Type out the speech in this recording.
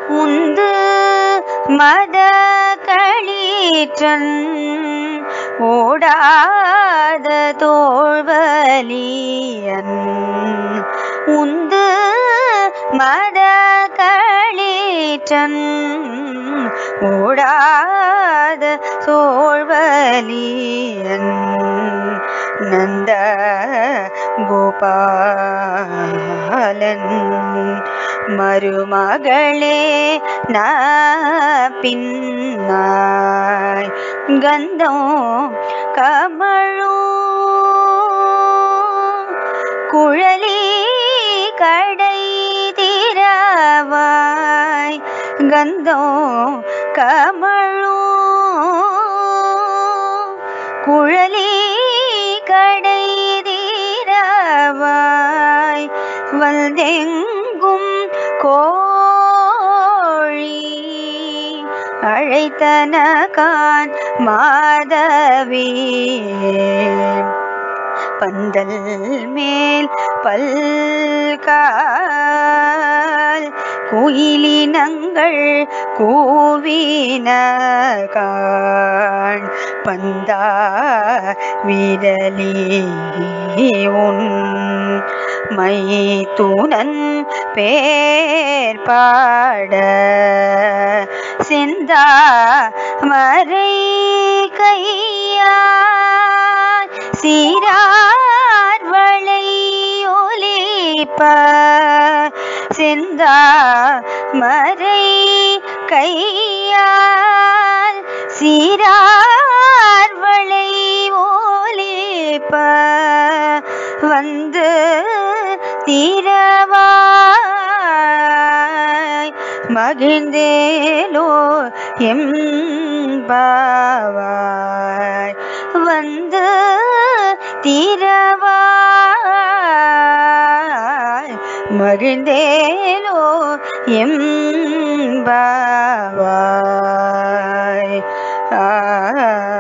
உந்து மத களீற்றன் ஓடாத தோழ்வலியன் உந்து மத களீற்றன் ஓடாத சோழ்வலியன் நந்த கோபாலன் மருமகளே ந பின்னாய் கந்தம் கமழும் குழலி கடை திரவாய் கந்தம் கமழும் குழலி கடை தீரவாய் வந்தெங்கும் கோழி அழைத்தனகான் மாதவி பந்தல் மேல் பல்கால் குயிலினங்கள் கூவின காண் பந்தா விரலி உன் மைத்துனன் பேர் பாட செந்தா மறை கையால் சீரார் வளை ஒலிப்ப செந்தா மறை கையால் சீரார் வளை ஒலிப்ப வந்து தீரவாய் மகிழ்ந்தேலோ எம்பாவாய் வந்து தீரவாய் மகிழ்ந்தேலோ எம்பாவாய் ஆ